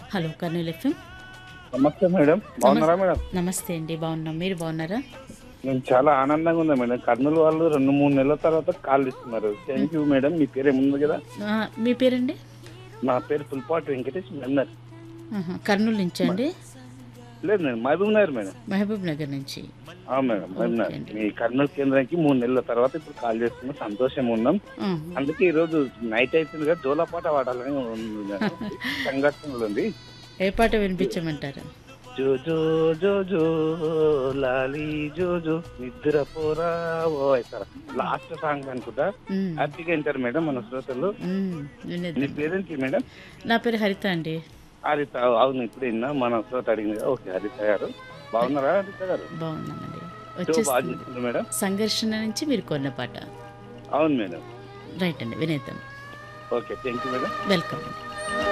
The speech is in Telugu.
హలో కర్నూలు ఎఫ్ఎం నమస్తే మేడం బాగున్నారా మేడం నమస్తే అండి బాగున్నాం మీరు బాగున్నారా నేను చాలా ఆనందంగా ఉన్నా మేడం కర్నూలు వాళ్ళు రెండు మూడు నెలల తర్వాత కాల్ ఇస్తున్నారు థ్యాంక్ యూ మేడం మీ పేరు ఏముంది కదా ఆ, మీ పేరండి నా పేరు పుల్పాటి వెంకటేష్ మెందర్ ఆహా, కర్నూలు నుంచి అండి లేదు madam Mahabubnagar madam Mahabubnagar నుంచి ఆ మేడం మహబూబ్ నగర్ ఓకే అండి. మీ కర్నూలు కేంద్రానికి మూడు నెలల తర్వాత ఇప్పుడు కాల్ చేస్తున్నాం సంతోషంగా ఉన్నాం ఆహా. అందుకే అందుకే ఈ రోజు నైట్ అయిపోయింది కదా జోలపాట పాడాలని ఉంది మేడం. సంఘటనలు ఉంది ఏ పాట వినిపించమంటారు జో జో జో జో లాలి జో జో నిద్ర పోరా ఓ లాస్ట్ సాంగ్ అనుకుంటా ఉమ్, హ్యాపీగా వింటారు మేడం మన శ్రోతలు ఉమ్, నీ వినేద్దాం పేరేంటి మేడం నా పేరు హరిత అండి హరిత అవును ఇప్పుడు విన్నా మన శ్రోత అడిగింది కదా. ఓకే హరిత గారు బాగున్నారా హరిత గారు బాగున్నానండి షో బాగా వచ్చేస్తుంది చేస్తుంది మేడం సంఘర్షణ నుంచి మీరు కొన్న పాట అవును మేడం రైట్ అండి వినేద్దాం okay thank you madam welcome అండి